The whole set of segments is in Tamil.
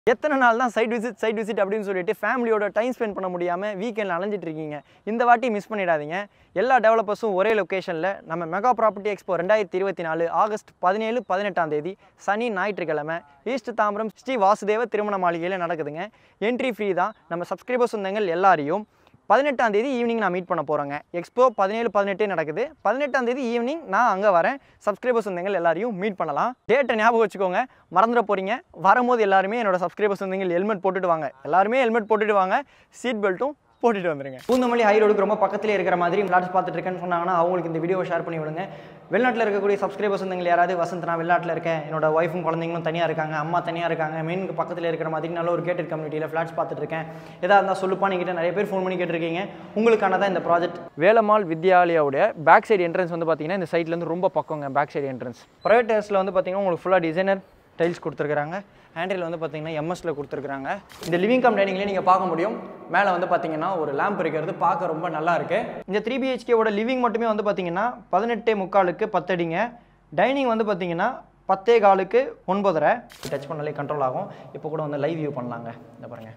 எத்தனை நாள் தான் சைட் விசிட் சைட் விசிட் அப்படின்னு சொல்லிட்டு ஃபேமிலியோட டைம் ஸ்பெண்ட் பண்ண முடியாமல் வீக்கெண்டில் அலைஞ்சிட்டு இருக்கீங்க இந்த வாட்டி மிஸ் பண்ணிடாதீங்க எல்லா டெவலப்பர்ஸும் ஒரே லொக்கேஷனில் நம்ம மெகா ப்ராப்பர்ட்டி எக்ஸ்போ ரெண்டாயிரத்தி இருபத்தி நாலு ஆகஸ்ட் பதினேழு பதினெட்டாம் தேதி சனி ஞாயிற்றுக்கிழமை ஈஸ்ட் தாம்பரம் ஸ்ரீ வாசுதேவ திருமண மாளிகையில் நடக்குதுங்க என்ட்ரி ஃப்ரீ தான் நம்ம சப்ஸ்கிரைபர் சொந்தங்கள் எல்லாரையும் பதினெட்டாம் தேதி ஈவினிங் நான் மீட் பண்ண போகிறேங்க எக்ஸ்போ பதினேழு பதினெட்டே நடக்குது பதினெட்டாம் தேதி ஈவினிங் நான் அங்கே வரேன் சப்ஸ்கிரைபர் சொந்தங்கள் எல்லாரையும் மீட் பண்ணலாம் டேட்டை ஞாபகம் வச்சுக்கோங்க மறந்துட போகிறீங்க வரும்போது எல்லாருமே என்னோட சப்ஸ்கிரைபர் சொந்தங்கள் ஹெல்மெட் போட்டுட்டு வாங்க எல்லாருமே ஹெல்மெட் போட்டுட்டு வாங்க சீட் பெல்ட்டும் போட்டுட்டு வந்துருங்க பூந்தமல்லி ஹை ரோடுக்கு ரொம்ப பக்கத்திலே இருக்கிற மாதிரி ஃப்ளாட்ஸ் பார்த்துட்டு இருக்கேன்னு சொன்னாங்கன்னா அவங்களுக்கு இந்த வீடியோவை ஷேர் பண்ணி விடுங்க வெளிநாட்டில் இருக்கக்கூடிய சப்ஸ்கிரைபர்ஸ் சொந்தங்கள் யாராவது வசந்த் நான் வெளிநாட்டில் இருக்கேன் என்னோட ஒய்ஃபும் குழந்தைங்களும் தனியாக இருக்காங்க அம்மா தனியாக இருக்காங்க மெயினுக்கு பக்கத்தில் இருக்கிற மாதிரி நல்ல ஒரு கேட்டட் கம்யூனிட்டியில் ஃப்ளாட்ஸ் பார்த்துட்டு இருக்கேன் எதாக இருந்தால் சொல்லுப்பா நீங்கிட்ட நிறைய பேர் ஃபோன் பண்ணி கேட்டிருக்கீங்க உங்களுக்கான தான் இந்த ப்ராஜெக்ட் வேலம்மாள் வித்யாலயாவுடைய பேக் சைடு என்ட்ரன்ஸ் வந்து பார்த்தீங்கன்னா இந்த சைட்லேருந்து ரொம்ப பக்கங்க பேக் சைடு என்ட்ரன்ஸ் ப்ரைவேட் ஹவுஸில் வந்து பார்த்தீங்கன்னா உங்களுக்கு ஃபுல்லாக டிசைனர் டைல்ஸ் கொடுத்துருக்காங்க ஹேண்டில் வந்து பார்த்தீங்கன்னா எம்எஸ்ல கொடுத்துருக்காங்க இந்த லிவிங் கம் டைனிங்லேயே நீங்கள் பார்க்க முடியும் மேலே வந்து பார்த்தீங்கன்னா ஒரு லேம்ப் இருக்கிறது பார்க்க ரொம்ப நல்லா இருக்கு இந்த த்ரீ பிஹெச்கேவோட லிவிங் மட்டுமே வந்து பார்த்தீங்கன்னா பதினெட்டே முக்காலுக்கு பத்தடிங்க டைனிங் வந்து பார்த்தீங்கன்னா பத்தே காலுக்கு ஒன்பதரை டச் பண்ணாலே கண்ட்ரோல் ஆகும் இப்போ கூட வந்து லைவ் வியூ பண்ணலாங்க இந்த பாருங்க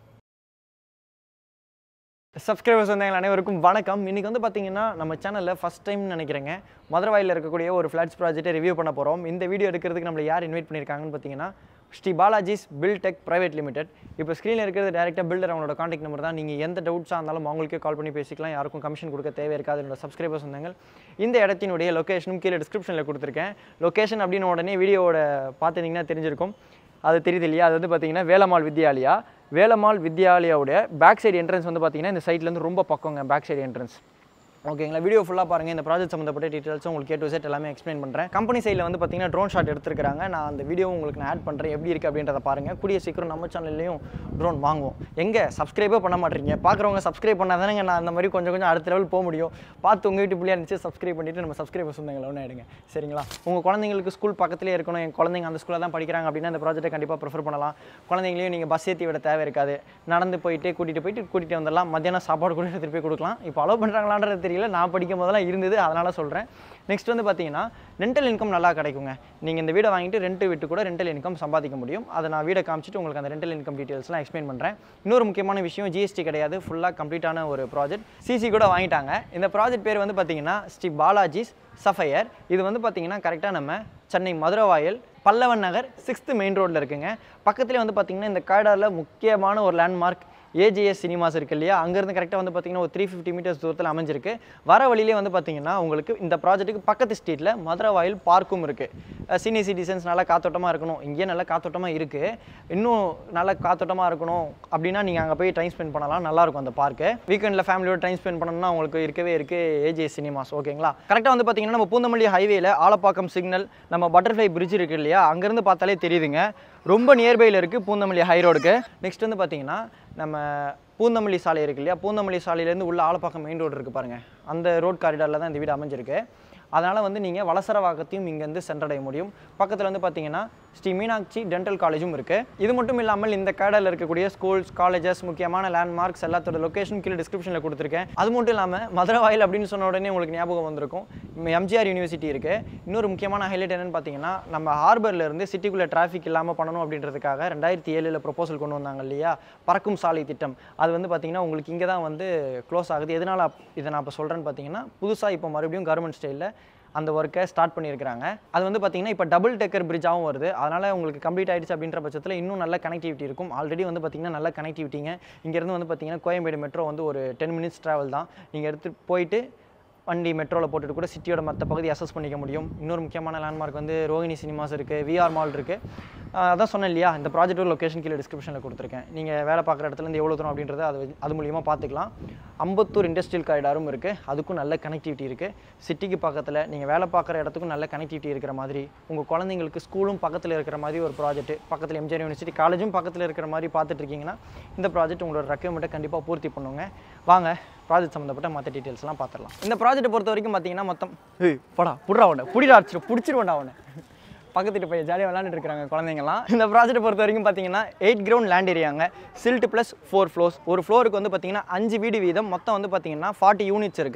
சப்ஸ்கிரைபர்ஸ் வந்தவங்க அனைவருக்கும் வணக்கம் இன்றைக்கி வந்து பார்த்தீங்கன்னா நம்ம சேனலில் ஃபஸ்ட் டைம் நினைக்கிறேங்க மதுரவாயில் இருக்கக்கூடிய ஒரு ஃப்ளாட்ஸ் ப்ராஜெக்ட்டை ரிவ்யூ பண்ண போகிறோம் இந்த வீடியோ எடுக்கிறதுக்கு நம்மளை யார் இன்வைட் பண்ணியிருக்காங்கன்னு பார்த்தீங்கன்னா Sri Balaji's Biltech private limited இப்போ ஸ்க்ரீனில் இருக்கிறது டேரெக்டாக பில்டர் அவங்களோட காண்டாக்ட் நம்பர் தான் நீங்கள் எந்த டவுட்ஸாக இருந்தாலும் அவங்களுக்கே கால் பண்ணி பேசிக்கலாம் யாருக்கும் கமிஷன் கொடுக்க தேவை இருக்காது என்னோட சப்ஸ்கிரைபர்ஸ் வந்தாங்க இந்த இடத்தினுடைய லொக்கேஷனும் கீழே டிஸ்கிரிப்ஷனில் கொடுத்துருக்கேன் லொக்கேஷன் அப்படின்னு உடனே வீடியோவோட பார்த்துருந்தீங்கன்னா தெரிஞ்சிருக்கும் அது தெரியுது இல்லையா அது வந்து பார்த்தீங்கன்னா வேலம்மாள் வித்யாலயா வேலம்மாள் வித்யாலயாவுடைய பேக் சைடு என்ட்ரன்ஸ் வந்து பார்த்தீங்கன்னா இந்த சைட்லேருந்து ரொம்ப பக்கங்க பேக் சைடு என்ட்ரன்ஸ் ஓகேங்களா வீடியோ ஃபுல்லாக பாருங்கள் இந்த ப்ராஜெக்ட் சம்மந்தப்பட்ட டீட்டெயில்ஸ் உங்களுக்கு கேட்டு செட் எல்லாமே எக்ஸ்பிளைன் பண்ணுறேன் கம்பெனி சைடில் வந்து பார்த்தீங்கன்னா ட்ரோன் ஷாட் எடுத்துருக்காங்க நான் அந்த வீடியோ உங்களுக்கு நான் ஆட் பண்ணுறேன் எப்படி இருக்குது அப்படின்றத பாருங்கள் கூடிய சீக்கிரம் நம்ம சேனல்லையும் ட்ரோன் வாங்குவோம் எங்கே சப்ஸ்கிரைபே பண்ண மாட்டீங்க பார்க்குறவங்க சப்ஸ்கிரைப் பண்ணால் தானே நான் அந்த மாதிரி கொஞ்சம் கொஞ்சம் அடுத்த லெவல் போக முடியும் பார்த்து உங்கள் வீட்டு பிள்ளையா இருந்துச்சு சப்ஸ்கிரைப் பண்ணிவிட்டு நம்ம சப்ஸ்கிரைபர் சொந்தங்களை ஒன்று எடுங்க சரிங்களா உங்கள் குழந்தைங்களுக்கு ஸ்கூல் பக்கத்துலேயே இருக்கணும் என் குழந்தைங்க அந்த ஸ்கூலில் தான் படிக்கிறாங்க அப்படின்னா அந்த ப்ராஜெக்ட்டை கண்டிப்பாக ப்ரிஃபர் பண்ணலாம் குழந்தைங்களையும் நீங்கள் பஸ் ஏற்றி விட தேவை இருக்காது நடந்து போயிட்டு கூட்டிகிட்டு போயிட்டு கூட்டிகிட்டு வந்துடலாம் மத்தியானம் சாப்பாடு கூட எடுத்துகிட்டு போய் கொடுக்கலாம் இப்போ அலோவ் பண்ணுறாங்களான்றது தெரியல நான் படிக்கும் போதெல்லாம் இருந்தது அதனால் சொல்கிறேன் நெக்ஸ்ட் வந்து பார்த்தீங்கன்னா ரெண்டல் இன்கம் நல்லா கிடைக்குங்க நீங்கள் இந்த வீடை வாங்கிட்டு ரெண்ட் விட்டு கூட ரெண்டல் இன்கம் சம்பாதிக்க முடியும் அதை நான் வீடை காமிச்சிட்டு உங்களுக்கு அந்த ரெண்டல் இன்கம் டீட்டெயில்ஸ்லாம் எக்ஸ்பிளைன் பண்ணுறேன் இன்னொரு முக்கியமான விஷயம் ஜிஎஸ்டி கிடையாது ஃபுல்லாக கம்ப்ளீட்டான ஒரு ப்ராஜெக்ட் சிசி கூட வாங்கிட்டாங்க இந்த ப்ராஜெக்ட் பேர் வந்து பார்த்தீங்கன்னா ஸ்ரீ பாலாஜிஸ் சஃபையர் இது வந்து பார்த்தீங்கன்னா கரெக்டாக நம்ம சென்னை மதுரவாயல் பல்லவன் நகர் சிக்ஸ்த்து மெயின் ரோட்டில் இருக்குங்க பக்கத்துலேயே வந்து பார்த்தீங்கன்னா இந்த காரிடாரில் முக்கியமான ஒரு லேண்ட்மார்க் ஏஜிஎஸ் சினிமாஸ் இருக்கு இல்லையா அங்கேருந்து கரெக்டாக வந்து பார்த்தீங்கன்னா ஒரு த்ரீ ஃபிஃப்டி மீட்டர்ஸ் தூரத்தில் அமைஞ்சிருக்கு வர வழியிலே வந்து பார்த்தீங்கன்னா உங்களுக்கு இந்த ப்ராஜெக்ட்டுக்கு பக்கத்து ஸ்ட்ரீட்டில் மதுரவாயில் பார்க்கும் இருக்குது சீனியர் சிட்டிசன்ஸ் நல்லா காத்தோட்டமாக இருக்கணும் இங்கேயே நல்லா காத்தோட்டமாக இருக்குது இன்னும் நல்லா காத்தோட்டமாக இருக்கணும் அப்படின்னா நீங்கள் அங்கே போய் டைம் ஸ்பெண்ட் பண்ணலாம் நல்லாயிருக்கும் அந்த பார்க்கு வீக்கெண்டில் ஃபேமிலியோட டைம் ஸ்பெண்ட் பண்ணணும்னா உங்களுக்கு இருக்கவே இருக்குது ஏஜிஎஸ் சினிமாஸ் ஓகேங்களா கரெக்டாக வந்து பார்த்தீங்கன்னா நம்ம பூந்தமல்லி ஹைவேல ஆலப்பாக்கம் சிக்னல் நம்ம பட்டர்ஃப்ளை பிரிட்ஜ் இருக்கு இல்லையா அங்கேருந்து பார்த்தாலே தெரியுதுங்க ரொம்ப நியர்பையில் இருக்குது பூந்தமல்லி ஹை ரோடுக்கு நெக்ஸ்ட் வந்து பார்த்தீங்கன்னா நம்ம பூந்தமல்லி சாலை இருக்கு இல்லையா பூந்தமல்லி சாலையிலேருந்து உள்ள ஆலப்பாக்கம் மெயின் ரோடு இருக்குது பாருங்கள் அந்த ரோட் காரிடாரில் தான் இந்த வீடு அமைஞ்சிருக்கு அதனால் வந்து நீங்கள் வலசரவாக்கத்தையும் இங்கேருந்து சென்றடைய முடியும் பக்கத்தில் வந்து பார்த்தீங்கன்னா ஸ்ரீ மீனாட்சி டென்டல் காலேஜும் இருக்குது இது மட்டும் இல்லாமல் இந்த கேடரில் இருக்கக்கூடிய ஸ்கூல்ஸ் காலேஜஸ் முக்கியமான லேண்ட்மார்க்ஸ் எல்லாத்தோட லொக்கேஷன் கீழே டிஸ்கிரிப்ஷனில் கொடுத்துருக்கேன் அது மட்டும் இல்லாமல் மதுரவாயில் அப்படின்னு சொன்ன உடனே உங்களுக்கு ஞாபகம் வந்திருக்கும் எம்ஜிஆர் யூனிவர்சிட்டி இருக்குது இன்னொரு முக்கியமான ஹைலைட் என்னென்னு பார்த்தீங்கன்னா நம்ம ஹார்பரில் இருந்து சிட்டிக்குள்ளே டிராஃபிக் இல்லாமல் பண்ணணும் அப்படின்றதுக்காக ரெண்டாயிரத்தி ஏழில் ப்ரொபோசல் கொண்டு வந்தாங்க இல்லையா பறக்கும் சாலை திட்டம் அது வந்து பார்த்தீங்கன்னா உங்களுக்கு இங்கே தான் வந்து க்ளோஸ் ஆகுது எதனால் அப்- இதை நான் இப்போ சொல்கிறேன்னு பார்த்தீங்கன்னா புதுசாக இப்போ மறுபடியும் கவர்மெண்ட் ஸ்டைலில் அந்த ஒர்க்கை ஸ்டார்ட் பண்ணியிருக்கிறாங்க அது வந்து பார்த்தீங்கன்னா இப்போ டபுள் டெக்கர் பிரிட்ஜாகவும் வருது அதனால் உங்களுக்கு கம்ப்ளீட் ஆயிடுச்சு அப்படின்ற பட்சத்தில் இன்னும் நல்ல கனெக்டிவிட்டி இருக்கும் ஆல்ரெடி வந்து பார்த்தீங்கன்னா நல்ல கனெக்டிவிட்டிங்க இங்கேருந்து வந்து பார்த்தீங்கன்னா கோயம்பேடு மெட்ரோ வந்து ஒரு டென் மினிட்ஸ் ட்ராவல் தான் நீங்கள் எடுத்து போயிட்டு வண்டி மெட்ரோவில் போட்டுட்டு கூட சிட்டியோட மற்ற பகுதி அசஸ் பண்ணிக்க முடியும் இன்னொரு முக்கியமான லேண்ட்மார்க் வந்து ரோஹிணி சினிமாஸ் இருக்குது விஆர் மால் இருக்குது அதான் சொன்னேன் இல்லையா இந்த ப்ராஜெக்டோட லொக்கேஷன் கீழே டிஸ்கிரிப்ஷனில் கொடுத்துருக்கேன் நீங்கள் வேலை பார்க்குற இடத்துலேருந்து எவ்வளோ தூரம் அப்படின்றத அது வச்சு- அது மூலியமாக பார்த்துக்கலாம் அம்பத்தூர் இண்டஸ்ட்ரியல் காரிடாரும் இருக்குது அதுக்கும் நல்ல கனெக்டிவிட்டி இருக்குது சிட்டிக்கு பக்கத்தில் நீங்கள் வேலை பார்க்குற இடத்துக்கும் நல்ல கனெக்டிவிட்டி இருக்கிற மாதிரி உங்கள் குழந்தைங்களுக்கு ஸ்கூலும் பக்கத்தில் இருக்கிற மாதிரி ஒரு ப்ராஜெக்ட் பக்கத்தில் எம்ஜிஆர் யூனிவர்சிட்டி காலேஜும் பக்கத்தில் இருக்கிற மாதிரி பார்த்துட்டு இருக்கீங்கன்னா இந்த ப்ராஜெக்ட் உங்களோட ரெக்யர்மெண்ட்டை கண்டிப்பாக பூர்த்தி பண்ணுங்க வாங்க ப்ராஜெக்ட் சம்மந்தப்பட்ட மற்ற டீட்டெயில்ஸ்லாம் பார்த்துடலாம் இந்த ப்ராஜெக்ட்டை பொறுத்த வரைக்கும் பார்த்தீங்கன்னா மொத்தம் ஏய் படா புடுறா உன்னை புடிடா அடிச்சிரு பிடிச்சிருவேண்டா அவனை பக்கத்து போய் ஜாலியாக விளாண்டுட்டு இருக்காங்க குழந்தைங்கலாம் இந்த ப்ராஜெக்ட் பொறுத்த வரைக்கும் பார்த்தீங்கன்னா எயிட் கிரவுண்ட் லேண்ட் ஏரியாங்க சில்ட் ப்ளஸ் ஃபோர் ஃப்ளோர்ஸ் ஒரு ஃப்ளோருக்கு வந்து பார்த்தீங்கன்னா அஞ்சு வீடு வீதம் மொத்தம் வந்து பார்த்தீங்கன்னா ஃபார்ட்டி யூனிட்ஸ் இருக்குது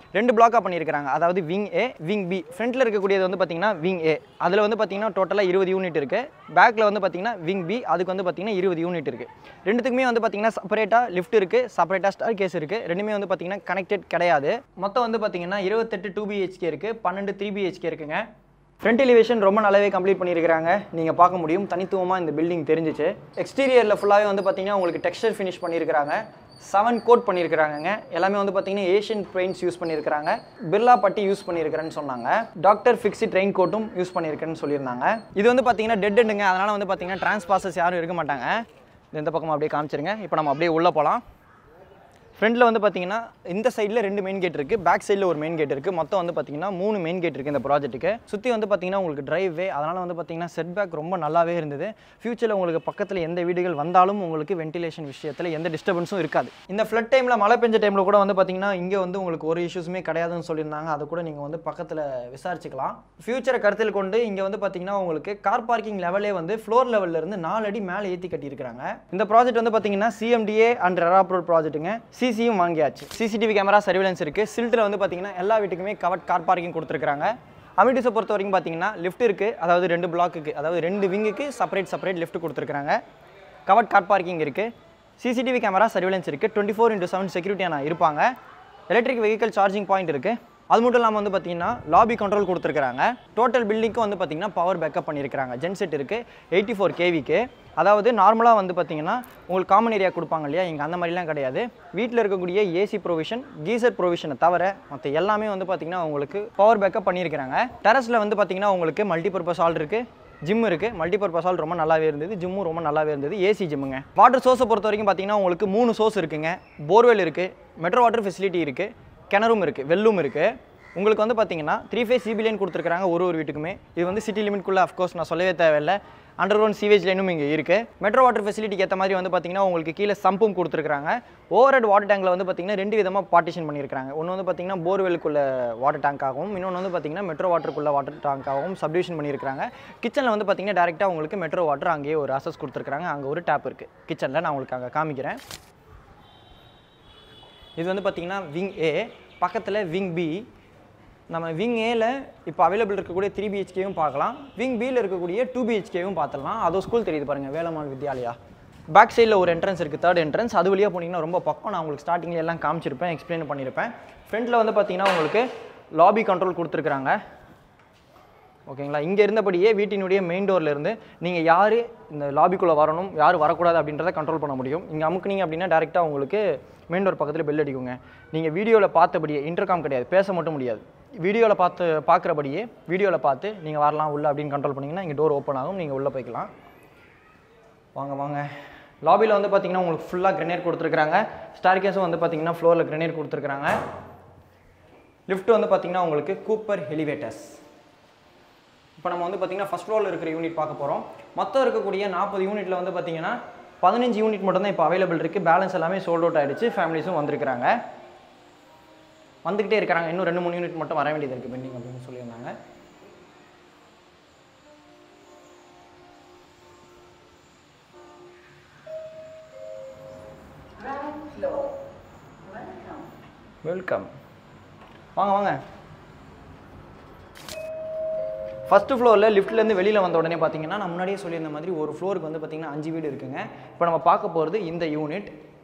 ரெண்டு பிளாக்காக பண்ணியிருக்காங்க அதாவது விங் ஏ விங் பி ஃப்ரண்ட்டில் இருக்கக்கூடியது வந்து பார்த்தீங்கன்னா விங் ஏ அதில் வந்து பார்த்தீங்கன்னா டோட்டலாக இருபது யூனிட் இருக்குது பேக்கில் வந்து பார்த்தீங்கன்னா விங் பி அதுக்கு வந்து பார்த்தீங்கன்னா இருபது யூனிட் இருக்குது ரெண்டுத்துக்குமே வந்து பார்த்தீங்கன்னா செப்பரேட்டாக லிஃப்ட் இருக்குது செப்பரேட்டாக ஸ்டார் கேஸ் இருக்குது ரெண்டுமே வந்து பார்த்தீங்கன்னா கனெக்டட் கிடையாது மொத்தம் வந்து பார்த்தீங்கன்னா இருபத்தெட்டு டூ பிஹெச்கே இருக்குது பன்னெண்டு த்ரீ பிஹெச்கே இருக்குங்க ஃப்ரண்ட் எலிவேஷன் ரொம்ப நல்லாவே கம்ப்ளீட் பண்ணியிருக்காங்க நீங்கள் பார்க்க முடியும் தனித்துவமாக இந்த பில்டிங் தெரிஞ்சிச்சு எக்ஸ்டீரியரில் ஃபுல்லாகவே வந்து பார்த்தீங்கன்னா உங்களுக்கு டெக்ஸ்டர் ஃபினிஷ் பண்ணியிருக்காங்க செவன் கோட் பண்ணியிருக்கிறாங்க எல்லாமே வந்து பார்த்தீங்கன்னா ஏஷியன் பெயிண்ட்ஸ் யூஸ் பண்ணியிருக்காங்க பிர்லா பட்டி யூஸ் பண்ணியிருக்கிறேன்னு சொன்னாங்க டாக்டர் ஃபிக்ஸிட் ரெயின் கோட்டும் யூஸ் பண்ணியிருக்கேன்னு சொல்லியிருந்தாங்க இது வந்து பார்த்தீங்கன்னா டெட் எண்டுங்க அதனால் வந்து பார்த்தீங்கன்னா டிரான்ஸ்பாசஸ் யாரும் இருக்க மாட்டாங்க இது இந்த பக்கம் அப்படியே காமிச்சிருங்க இப்போ நம்ம அப்படியே உள்ளே போகலாம் ஃப்ரண்ட்டில் வந்து பார்த்தீங்கன்னா இந்த சைடில் ரெண்டு மெயின் கேட் இருக்குது பேக் சைடில் ஒரு மெயின் கேட் இருக்குது மொத்தம் வந்து பார்த்தீங்கன்னா மூணு மெயின் கேட் இருக்குது இந்த ப்ராஜெக்ட்டுக்கு சுற்றி வந்து பார்த்தீங்கன்னா உங்களுக்கு டிரைவே அதனால் வந்து பார்த்தீங்கன்னா செட் பேக் ரொம்ப நல்லாவே இருந்தது ஃபியூச்சரில் உங்களுக்கு பக்கத்தில் எந்த வீடுகள் வந்தாலும் உங்களுக்கு வென்டிலேஷன் விஷயத்தில் எந்த டிஸ்டர்பன்ஸும் இருக்காது இந்த ஃப்ளட் டைமில் மழை பெஞ்ச டைமில் கூட வந்து பார்த்தீங்கன்னா இங்கே வந்து உங்களுக்கு ஒரு இஷ்யூஸுமே கிடையாதுன்னு சொல்லியிருந்தாங்க அதை கூட நீங்கள் வந்து பக்கத்தில் விசாரிச்சுக்கலாம் ஃபியூச்சரை கருத்தில் கொண்டு இங்கே வந்து பார்த்தீங்கன்னா உங்களுக்கு கார் பார்க்கிங் லெவலே வந்து ஃப்ளோர் லெவல்ல இருந்து நாலு அடி மேலே ஏற்றி கட்டியிருக்காங்க இந்த ப்ராஜெக்ட் வந்து பார்த்தீங்கன்னா சிஎம்டிஏ அண்ட் ரெராப்ரோட் ப்ராஜெக்ட்டுங்க சிசியும் வாங்கியாச்சு சிசிடிவி கேமரா சர்வேலன்ஸ் இருக்குது சில்ட்ரு வந்து பார்த்தீங்கன்னா எல்லா வீட்டுக்குமே கவர்ட் கார் பார்க்கிங் கொடுத்துருக்காங்க அமிட்டிஸை பொறுத்த வரைக்கும் பார்த்தீங்கன்னா லிஃப்ட் இருக்குது அதாவது ரெண்டு பிளாக்குக்கு அதாவது ரெண்டு விங்குக்கு செப்பரேட் செப்பரேட் லிஃப்ட் கொடுத்துருக்காங்க கவர்ட் கார் பார்க்கிங் இருக்குது சிசிடிவி கேமரா சர்வேலன்ஸ் இருக்குது டுவெண்ட்டி ஃபோர் இன்ட்டு செவன் செக்யூரிட்டியான இருப்பாங்க எலக்ட்ரிக் வெஹிக்கல் சார்ஜிங் பாயிண்ட் இருக்குது அது மட்டும் இல்லாமல் வந்து பார்த்தீங்கன்னா லாபி கண்ட்ரோல் கொடுத்துருக்காங்க டோட்டல் பில்டிங்க்கும் வந்து பார்த்தீங்கன்னா பவர் பேக்கப் பண்ணியிருக்காங்க ஜென்செட் இருக்குது எயிட்டி ஃபோர் கேவிக்கு அதாவது நார்மலாக வந்து பார்த்தீங்கன்னா உங்களுக்கு காமன் ஏரியா கொடுப்பாங்க இல்லையா இங்கே அந்த மாதிரிலாம் கிடையாது வீட்டில் இருக்கக்கூடிய ஏசி ப்ரொவிஷன் கீசர் ப்ரொவிஷனை தவிர மற்ற எல்லாமே வந்து பார்த்தீங்கன்னா உங்களுக்கு பவர் பேக்கப் பண்ணியிருக்கிறாங்க டெரஸில் வந்து பார்த்தீங்கன்னா உங்களுக்கு மல்டிபர்பஸ் ஹால் இருக்குது ஜிம் இருக்குது மல்டிபர்பஸ் ஹால் ரொம்ப நல்லாவே இருந்தது ஜிம்மும் ரொம்ப நல்லாவே இருந்தது ஏசி ஜிம்முங்க வாட்டர் சோர்ஸை பொறுத்த வரைக்கும் பார்த்தீங்கன்னா உங்களுக்கு மூணு சோர்ஸ் இருக்குங்க போர்வெல் இருக்குது மெட்ரோ வாட்டர் ஃபெசிலிட்டி இருக்குது கிணறும் இருக்குது வெல்லும் இருக்குது உங்களுக்கு வந்து பார்த்தீங்கன்னா த்ரீ ஃபேஸ் சிபி லைன் கொடுத்துருக்காங்க ஒரு ஒரு வீட்டுக்குமே இது வந்து சிட்டி லிமிட்குள்ளே அஃப்கோர்ஸ் நான் சொல்லவே தேவையில்லை அண்டர் கிரவுண்ட் சீவேஜ் லைனும் இங்கே இருக்குது மெட்ரோ வாட்டர் ஃபெசிலிட்டிக்கு ஏற்ற மாதிரி வந்து பார்த்தீங்கன்னா உங்களுக்கு கீழே சம்பும் கொடுத்துருக்காங்க ஓவர் ஹெட் வாட்டர் டேங்கில் வந்து பார்த்தீங்கன்னா ரெண்டு விதமாக பார்ட்டிஷன் பண்ணியிருக்காங்க ஒன்று வந்து பார்த்தீங்கன்னா போர்வெலுக்குள்ள வாட்டர் டேங்காகவும் இன்னொன்று வந்து பார்த்தீங்கன்னா மெட்ரோ வாட்டருக்குள்ள வாட்டர் டேங்காகவும் சப்டிவிஷன் பண்ணியிருக்காங்க கிச்சனில் வந்து பார்த்தீங்கன்னா டேரெக்டாக உங்களுக்கு மெட்ரோ வாட்டர் அங்கேயே ஒரு அசஸ் கொடுத்துருக்காங்க அங்கே ஒரு டேப் இருக்குது கிச்சனில் நான் உங்களுக்கு அங்கே காமிக்கிறேன் இது வந்து பார்த்தீங்கன்னா விங் ஏ பக்கத்தில் விங் பி நம்ம விங் ஏல இப்போ அவைலபிள் இருக்கக்கூடிய த்ரீ பிஹெச்கேவும் பார்க்கலாம் விங் பியில் இருக்கக்கூடிய டூ பிஹெச்கேவும் பார்த்துடலாம் அதோ ஸ்கூல் தெரியுது பாருங்கள் வேலம்மாள் வித்யாலயா பேக் சைடில் ஒரு என்ட்ரன்ஸ் இருக்குது தேர்ட் என்ட்ரன்ஸ் அது வழியாக போனீங்கன்னா ரொம்ப பக்கம் நான் உங்களுக்கு ஸ்டார்டிங்கில் எல்லாம் காமிச்சிருப்பேன் எக்ஸ்பிளைன் பண்ணியிருப்பேன் ஃப்ரண்ட்டில் வந்து பார்த்தீங்கன்னா உங்களுக்கு லாபி கண்ட்ரோல் கொடுத்துருக்குறாங்க ஓகேங்களா இங்கே இருந்தபடியே வீட்டினுடைய மெயின் டோர்ல இருந்து நீங்கள் யார் இந்த லாபிக்குள்ளே வரணும் யார் வரக்கூடாது அப்படின்றத கண்ட்ரோல் பண்ண முடியும் இங்கே அமுக்குனீங்க அப்படின்னா டேரெக்டாக உங்களுக்கு மெயின் டோர் பக்கத்தில் பெல் அடிக்குங்க நீங்கள் வீடியோவில் பார்த்தபடியே இன்டர்காம் கிடையாது பேச மட்டும் முடியாது வீடியோவில் பார்த்து பார்க்குறபடியே வீடியோவில் பார்த்து நீங்கள் வரலாம் உள்ள அப்படின்னு கண்ட்ரோல் பண்ணிங்கன்னா இங்கே டோர் ஓப்பன் ஆகும் நீங்கள் உள்ளே போய்க்கலாம் வாங்க வாங்க லாபியில் வந்து பார்த்தீங்கன்னா உங்களுக்கு ஃபுல்லாக கிரனேட் கொடுத்துருக்காங்க ஸ்டார் கேஸும் வந்து பார்த்தீங்கன்னா ஃப்ளோரில் கிரனேட் கொடுத்துருக்காங்க லிஃப்ட் வந்து பார்த்தீங்கன்னா உங்களுக்கு கூப்பர் எலிவேட்டர்ஸ் இப்போ நம்ம வந்து பார்த்தீங்கன்னா ஃபஸ்ட் ஃப்ளோரில் இருக்கிற யூனிட் பார்க்க போகிறோம் மொத்தம் இருக்கக்கூடிய நாற்பது யூனிட்டில் வந்து பார்த்தீங்கன்னா பதினஞ்சு யூனிட் மட்டும் தான் இப்போ அவைலபிள் இருக்குது பேலன்ஸ் எல்லாமே சோல்ட் அவுட் ஆகிடுச்சு ஃபேமிலிஸும் வந்திருக்கிறாங்க வந்துக்கிட்டே இருக்கிறாங்க இன்னும் ரெண்டு மூணு யூனிட் மட்டும் வர வேண்டியது இருக்குது பெண்டிங் அப்படின்னு சொல்லியிருந்தாங்க வெல்கம் வாங்க வாங்க ஃபஸ்ட்டு ஃப்ளோரில் லிஃப்ட்லேருந்து வெளியில் வந்த உடனே பார்த்தீங்கன்னா நான் முன்னாடியே சொல்லியிருந்த மாதிரி ஒரு ஃப்ளோருக்கு வந்து பார்த்தீங்கன்னா அஞ்சு வீடு இருக்குங்க இப்போ நம்ம பார்க்க போகிறது இந்த யூனிட்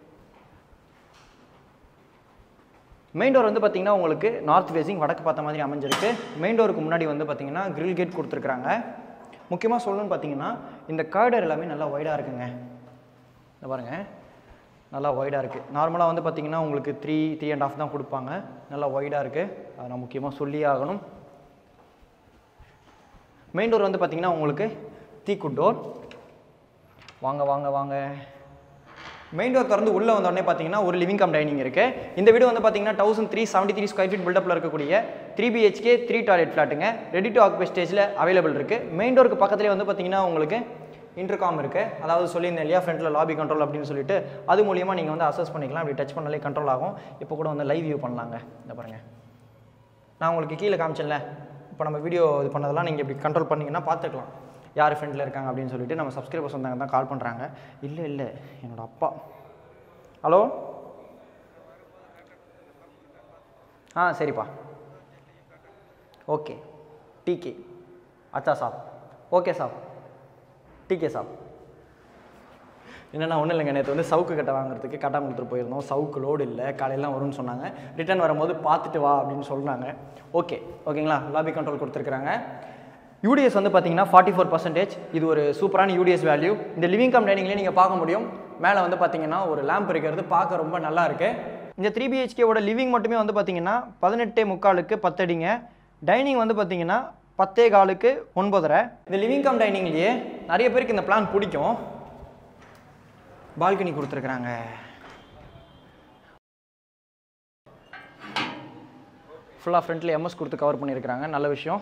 மெயின் டோர் வந்து பார்த்தீங்கன்னா உங்களுக்கு நார்த் ஃபேஸிங் வடக்கு பார்த்த மாதிரி அமைஞ்சிருக்கு மெயின் டோருக்கு முன்னாடி வந்து பார்த்தீங்கன்னா கிரில் கேட் கொடுத்துருக்குறாங்க முக்கியமாக சொல்லணும்னு பார்த்தீங்கன்னா இந்த கார்டர் எல்லாமே நல்லா ஒய்டாக இருக்குங்க இந்த பாருங்கள் நல்லா ஒய்டாக இருக்குது நார்மலாக வந்து பார்த்தீங்கன்னா உங்களுக்கு த்ரீ த்ரீ அண்ட் ஆஃப் தான் கொடுப்பாங்க நல்லா ஒய்டாக இருக்குது அதை நான் முக்கியமாக சொல்லியே ஆகணும் மெயின் டோர் வந்து பார்த்தீங்கன்னா உங்களுக்கு தீக்குட் டோர் வாங்க வாங்க வாங்க மெயின் டோர் திறந்து உள்ளே வந்த உடனே பார்த்தீங்கன்னா ஒரு லிவிங் கம் டைனிங் இருக்குது இந்த வீடு வந்து பார்த்தீங்கன்னா thousand three seventy three square feet பில்டப்பில் இருக்கக்கூடிய த்ரீ பிஹெச்கே த்ரீ டாய்லெட் ஃப்ளாட்டுங்க ரெடி டு ஆக்குபை ஸ்டேஜில் அவைலபிள் இருக்குது மெயின் டோருக்கு பக்கத்துலேயே வந்து பார்த்தீங்கன்னா உங்களுக்கு இன்டர்காம் இருக்குது அதாவது சொல்லியிருந்தேன் இல்லையா ஃப்ரண்ட்டில் லாபி கண்ட்ரோல் அப்படின்னு சொல்லிட்டு அது மூலியமாக நீங்கள் வந்து அசஸ் பண்ணிக்கலாம் அப்படி டச் பண்ணாலே கண்ட்ரோல் ஆகும் இப்போ கூட வந்து லைவ் வியூ பண்ணலாங்க இந்த பாருங்கள் நான் உங்களுக்கு கீழே காமிச்சேன்ல இப்போ நம்ம வீடியோ இது பண்ணதெல்லாம் நீங்கள் இப்படி கண்ட்ரோல் பண்ணிங்கன்னா பார்த்துக்கலாம் யார் ஃப்ரெண்டில் இருக்காங்க அப்படின்னு சொல்லிட்டு நம்ம சப்ஸ்கிரைபர்ஸ் வந்தாங்க தான் கால் பண்ணுறாங்க இல்லை இல்லை என்னோட அப்பா ஹலோ ஆ சரிப்பா ஓகே டீகே அச்சா சாப் ஓகே சாப் டீகே சாப் என்னென்னா ஒன்றும் இல்லைங்க நேற்று வந்து சவுக்கு கட்டை வாங்குறதுக்கு கட்டாமலத்தூர் போயிருந்தோம் சவுக்கு லோடு இல்லை காலையெல்லாம் வரும்னு சொன்னாங்க ரிட்டர்ன் வரும்போது பார்த்துட்டு வா அப்படின்னு சொல்கிறாங்க ஓகே ஓகேங்களா லாபி கண்ட்ரோல் கொடுத்துருக்குறாங்க யூடிஎஸ் வந்து பார்த்தீங்கன்னா ஃபார்ட்டி ஃபோர் பர்சன்டேஜ் இது ஒரு சூப்பரான யூடிஎஸ் வேல்யூ இந்த லிவிங் கம் டைனிங்லேயே நீங்கள் பார்க்க முடியும் மேலே வந்து பார்த்தீங்கன்னா ஒரு லேம்ப் இருக்கிறது பார்க்க ரொம்ப நல்லா இருக்கு இந்த த்ரீ பிஹெச்கேவோட லிவிங் மட்டுமே வந்து பார்த்தீங்கன்னா பதினெட்டே முக்காலுக்கு பத்தடிங்க டைனிங் வந்து பார்த்தீங்கன்னா பத்தே காலுக்கு ஒன்பதரை இந்த லிவிங் கம் டைனிங்லேயே நிறைய பேருக்கு இந்த பிளான் பிடிக்கும் பால்கனி கொடுத்துருக்குறாங்க ஃபுல்லாக ஃப்ரண்ட்டில் எம்எஸ் கொடுத்து கவர் பண்ணியிருக்கிறாங்க நல்ல விஷயம்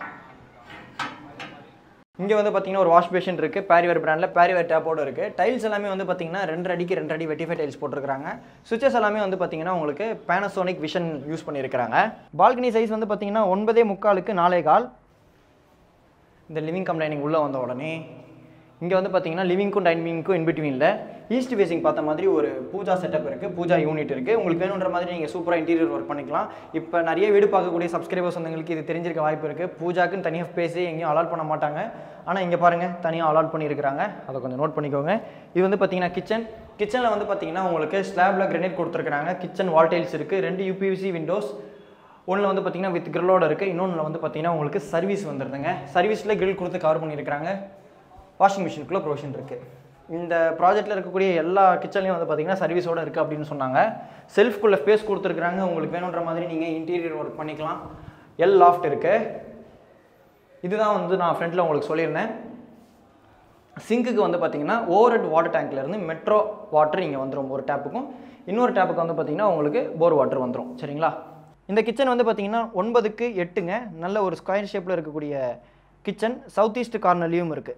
இங்கே வந்து பார்த்தீங்கன்னா ஒரு வாஷ் பேஷன் இருக்குது பேரிவேர் பிராண்டில் பேரிவேர் டேப்போடு இருக்குது டைல்ஸ் எல்லாமே வந்து பார்த்தீங்கன்னா ரெண்டு அடிக்கு ரெண்டு அடி வெட்டிஃபை டைல்ஸ் போட்டிருக்காங்க சுவிச்சஸ் எல்லாமே வந்து பார்த்தீங்கன்னா உங்களுக்கு பேனசோனிக் விஷன் யூஸ் பண்ணியிருக்கிறாங்க பால்கனி சைஸ் வந்து பார்த்தீங்கன்னா ஒன்பதே முக்காலுக்கு நாலே கால் இந்த லிவிங் கம் டைனிங் உள்ளே வந்த உடனே இங்கே வந்து பார்த்தீங்கன்னா லிவிங்க்கும் டைனிங்க்கும் இன்பிட்வீனில் ஈஸ்ட் ஃபேசிங் பார்த்த மாதிரி ஒரு பூஜா செட்டப் இருக்குது பூஜா யூனிட் இருக்குது உங்களுக்கு வேணுன்ற மாதிரி நீங்கள் சூப்பராக இன்டீரியர் ஒர்க் பண்ணிக்கலாம் இப்போ நிறைய வீடு பார்க்கக்கூடிய சப்ஸ்கிரைபர்ஸ் வந்தவங்களுக்கு இது தெரிஞ்சிருக்க வாய்ப்பு இருக்குது பூஜாக்குன்னு தனியாக ஸ்பேஸே எங்கேயும் அலாட் பண்ண மாட்டாங்க ஆனால் இங்கே பாருங்கள் தனியாக அலாட் பண்ணியிருக்கிறாங்க அதை கொஞ்சம் நோட் பண்ணிக்கோங்க இது வந்து பார்த்தீங்கன்னா கிச்சன் கிச்சனில் வந்து பார்த்தீங்கன்னா உங்களுக்கு ஸ்லாபில் கிரனைட் கொடுத்துருக்காங்க கிச்சன் வால் டைல்ஸ் இருக்குது ரெண்டு யூபிவிசி விண்டோஸ் ஒன்றில் வந்து பார்த்தீங்கன்னா வித் கிரில்லோட இருக்குது இன்னொன்றில் வந்து பார்த்தீங்கன்னா உங்களுக்கு சர்வீஸ் வந்துருதுங்க சர்வீஸில் கிரில் கொடுத்து கவர் பண்ணியிருக்கிறாங்க வாஷிங் மிஷினுக்குள்ளே ப்ரொவிஷன் இருக்குது இந்த ப்ராஜெக்ட்டில் இருக்கக்கூடிய எல்லா கிச்சன்லையும் வந்து பார்த்தீங்கன்னா சர்வீஸோட இருக்குது அப்படின்னு சொன்னாங்க செல்ஃப்குள்ளே ஸ்பேஸ் கொடுத்துருக்குறாங்க உங்களுக்கு வேணுன்ற மாதிரி நீங்கள் இன்டீரியர் ஒர்க் பண்ணிக்கலாம் எல் லாஃப்ட் இருக்குது இதுதான் வந்து நான் ஃப்ரண்ட்டில் உங்களுக்கு சொல்லியிருந்தேன் சிங்க்குக்கு வந்து பார்த்தீங்கன்னா ஓவர் ஹெட் வாட்டர் டேங்க்லேருந்து மெட்ரோ வாட்டர் இங்கே வந்துடும் ஒரு டேப்புக்கும் இன்னொரு டேப்புக்கு வந்து பார்த்தீங்கன்னா உங்களுக்கு போர் வாட்டர் வந்துடும் சரிங்களா இந்த கிச்சன் வந்து பார்த்தீங்கன்னா ஒன்பதுக்கு எட்டுங்க நல்ல ஒரு ஸ்கொயர் ஷேப்பில் இருக்கக்கூடிய கிச்சன் சவுத் ஈஸ்ட் கார்னர்லேயும் இருக்குது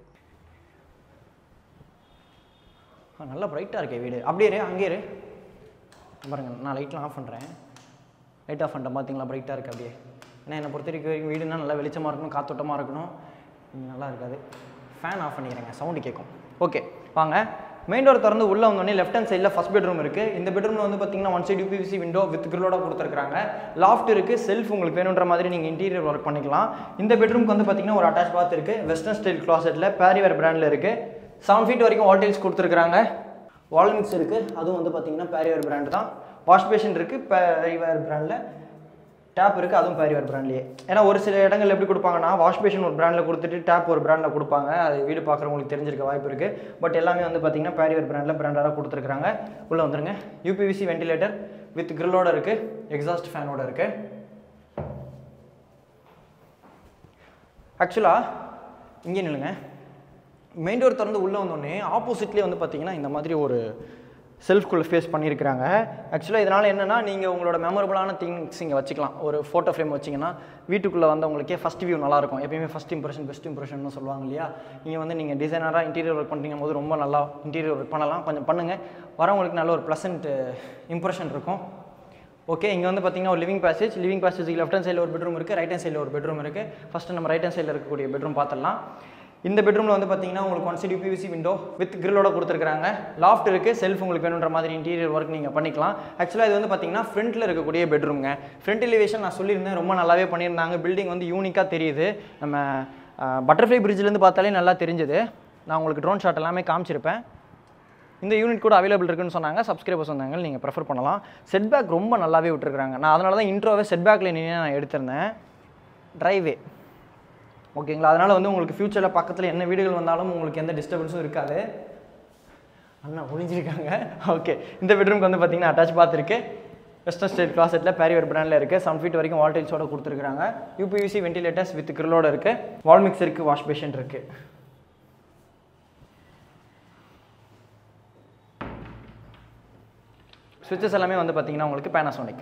நல்லா பிரைட்டாக இருக்கே வீடு அப்படியே இரு அங்கேயே இரு பாருங்க நான் லைட்லாம் ஆஃப் பண்ணுறேன் லைட் ஆஃப் பண்ணிட்டேன் பார்த்தீங்களா பிரைட்டாக இருக்குது அப்படியே ஏன்னா என்னை பொறுத்த வரைக்கும் வீடுனா நல்லா வெளிச்சமாக இருக்கணும் காத்தோட்டமாக இருக்கணும் இங்க நல்லா இருக்காது ஃபேன் ஆஃப் பண்ணிக்கிறேங்க சவுண்டு கேட்கும் ஓகே வாங்க மெயின் டோர் திறந்து உள்ளே வந்தோடனே லெஃப்ட் ஹேண்ட் சைடில் ஃபஸ்ட் பெட்ரூம் இருக்குது இந்த பெட்ரூமில் வந்து பார்த்தீங்கன்னா one side UPVC window with கிரிலோட கொடுத்துருக்காங்க லாஃப்ட் இருக்குது செல்ஃப் உங்களுக்கு வேணுன்ற மாதிரி நீங்கள் இன்டீரியர் ஒர்க் பண்ணிக்கலாம் இந்த பெட்ரூம்க்கு வந்து பார்த்தீங்கன்னா ஒரு அட்டாச் பாத் இருக்குது வெஸ்டர்ன் ஸ்டைல் கிளாசெட்டில் பேரிவேர் பிராண்டில் இருக்குது செவன் ஃபீட் வரைக்கும் வால் டைல்ஸ் கொடுத்துருக்காங்க வால் மிக்ஸ் இருக்குது அதுவும் வந்து பார்த்தீங்கன்னா பேரிவேர் பிராண்ட் தான் வாஷ் பேஷன் இருக்குது பேரிவேர் பிராண்டில் டேப் இருக்குது அதுவும் பேரிவேர் பிராண்ட்லேயே ஏன்னா ஒரு சில இடங்கள் எப்படி கொடுப்பாங்கன்னா வாஷ் பேஷன் ஒரு பிராண்டில் கொடுத்துட்டு டேப் ஒரு பிராண்டில் கொடுப்பாங்க அது வீடு பார்க்குறவங்களுக்கு தெரிஞ்சிருக்க வாய்ப்பு இருக்குது பட் எல்லாமே வந்து பார்த்தீங்கன்னா பேரிவேர் பிராண்டில் பிராண்டராக கொடுத்துருக்காங்க உள்ளே வந்துருங்க யூபிவிசி வென்டிலேட்டர் வித் கிரில்லோட இருக்குது எக்ஸாஸ்ட் ஃபேனோட இருக்குது ஆக்சுவலாக இங்கே நில்லுங்க மெயின் டோர் திறந்து உள்ளே வந்தோடனே ஆப்போசிட்லேயே வந்து பார்த்தீங்கன்னா இந்த மாதிரி ஒரு செல்ஃப்குள்ளே ஃபேஸ் பண்ணியிருக்கிறாங்க ஆக்சுவலாக இதனால் என்னென்னா நீங்கள் உங்களோட மெமரபுளான திங்ஸ் இங்கே வச்சுக்கலாம் ஒரு ஃபோட்டோ ஃப்ரேம் வச்சிங்கன்னா வீட்டுக்குள்ளே வந்தவங்களுக்கே ஃபஸ்ட் வியூ நல்லாயிருக்கும் எப்பயுமே ஃபஸ்ட் இம்ப்ரெஷன் பெஸ்ட் இம்ப்ரெஷன் சொல்லுவாங்க இல்லையா நீங்கள் வந்து நீங்கள் டிசைனராக இன்டீரியர் ஒர்க் பண்ணுறீங்க போது ரொம்ப நல்லா இன்டீரியர் ஒர்க் பண்ணலாம் கொஞ்சம் பண்ணுங்கள் வரவங்களுக்கு நல்ல ஒரு ப்ளசன்ட் இம்ப்ரெஷன் இருக்கும் ஓகே இங்கே வந்து பார்த்தீங்கன்னா ஒரு living passage living passage left hand சைடில் ஒரு பெட்ரூம் இருக்குது ரைட் ஹேண்ட் சைடில் ஒரு பெட்ரூம் இருக்குது ஃபஸ்ட்டு நம்ம ரைட் ஹேண்ட் சைடில் இருக்கக்கூடிய பெட்ரூம் பார்த்துடலாம் இந்த பெட்ரூமில் வந்து பார்த்தீங்கன்னா உங்களுக்கு one side UPVC window with கிரில்லோட கொடுத்துருக்காங்க லாஃப்ட் இருக்குது செல்ஃப் உங்களுக்கு வேணுன்ற மாதிரி இன்டீரியர் ஒர்க் நீங்கள் பண்ணிக்கலாம் ஆக்சுவலாக இது வந்து பார்த்தீங்கன்னா ஃப்ரண்ட்டில் இருக்கக்கூடிய பெட்ரூம்ங்க ஃப்ரண்ட் எலிவேஷன் நான் சொல்லியிருந்தேன் ரொம்ப நல்லாவே பண்ணியிருந்தாங்க பில்டிங் வந்து யூனிக்காக தெரியுது நம்ம பட்டர்ஃப்ளை பிரிட்ஜ்லேருந்து பார்த்தாலே நல்லா தெரிஞ்சுது நான் உங்களுக்கு ட்ரோன் ஷாட் எல்லாமே காமிச்சிருப்பேன் இந்த யூனிட் கூட அவைலபிள் இருக்குன்னு சொன்னாங்க சப்ஸ்கிரைபர்ஸ் வந்தாங்க நீங்கள் ப்ரெஃபர் பண்ணலாம் செட் பேக் ரொம்ப நல்லாவே விட்டுருக்காங்க நான் அதனால தான் இன்ட்ரோவே செட் பேக்கில் நின்று நான் எடுத்திருந்தேன் ட்ரைவே ஓகேங்களா அதனால் வந்து உங்களுக்கு ஃப்யூச்சரில் பக்கத்தில் என்ன வீடுகள் வந்தாலும் உங்களுக்கு எந்த டிஸ்டர்பன்ஸும் இருக்காது அண்ணா ஒளிஞ்சிருக்காங்க ஓகே இந்த பெட்ரூம்க்கு வந்து பார்த்தீங்கன்னா அட்டாச் பாத் இருக்கு வெஸ்டர்ன் ஸ்டேட் கிளாசெட்டில் பேரிவர் பிராண்டில் இருக்குது செவன் ஃபீட் வரைக்கும் வால் டைல்ஸோட கொடுத்துருக்காங்க யூபிவிசி வென்டிலேட்டர்ஸ் வித் கிரிலோட இருக்குது வால் மிக்ஸ் இருக்குது வாஷ் பேஷன் இருக்குது சுவிச்சஸ் எல்லாமே வந்து பார்த்தீங்கன்னா உங்களுக்கு பேனாசோனிக்